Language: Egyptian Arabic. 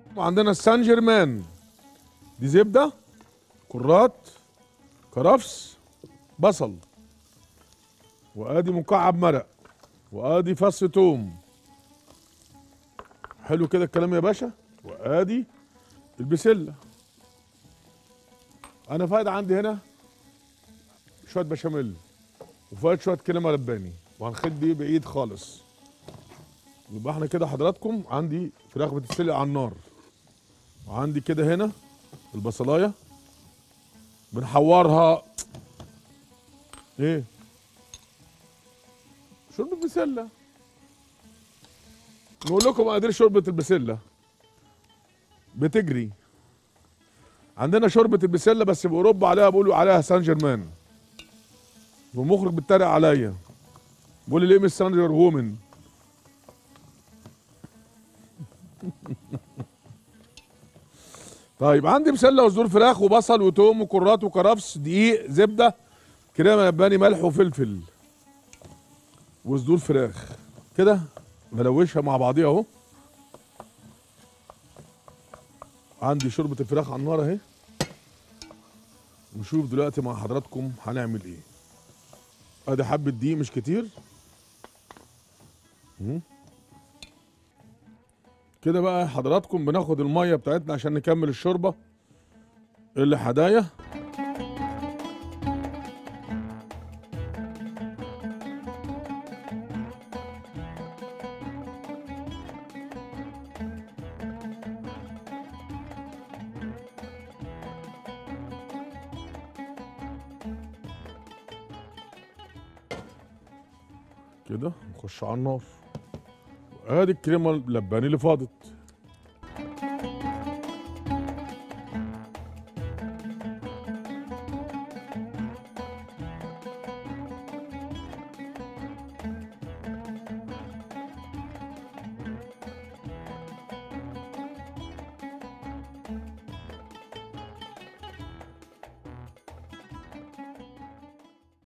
وعندنا السان جيرمان دي زبده كرات كرفس بصل وادي مكعب مرق وادي فص توم حلو كده الكلام يا باشا وادي البسله انا فايد عندي هنا شويه بشاميل وفايد شويه كريمه لباني وهنخد بيه بعيد خالص يبقى احنا كده حضراتكم عندي فراخ بتتسلق على النار وعندي كده هنا البصلايه بنحورها ايه شوربه بسله نقول لكم مقادير شوربه البسله بتجري عندنا شوربه البسله بس باوروبا عليها بيقولوا عليها سان جيرمان والمخرج بيتريق عليا بيقول لي ليه مش سان جير وومن طيب عندي بسله وصدور فراخ وبصل وتوم وكرات وكرفس دقيق زبده كريمه لباني ملح وفلفل وصدور فراخ كده نلوشها مع بعضيها اهو عندي شوربه الفراخ على النار اهي نشوف دلوقتي مع حضراتكم هنعمل ايه ادي حبه دقيق مش كتير مم. كده بقى حضراتكم بناخد الميه بتاعتنا عشان نكمل الشوربه اللي حدايا كده نخش على النار ادي الكريمه اللباني اللي فاضت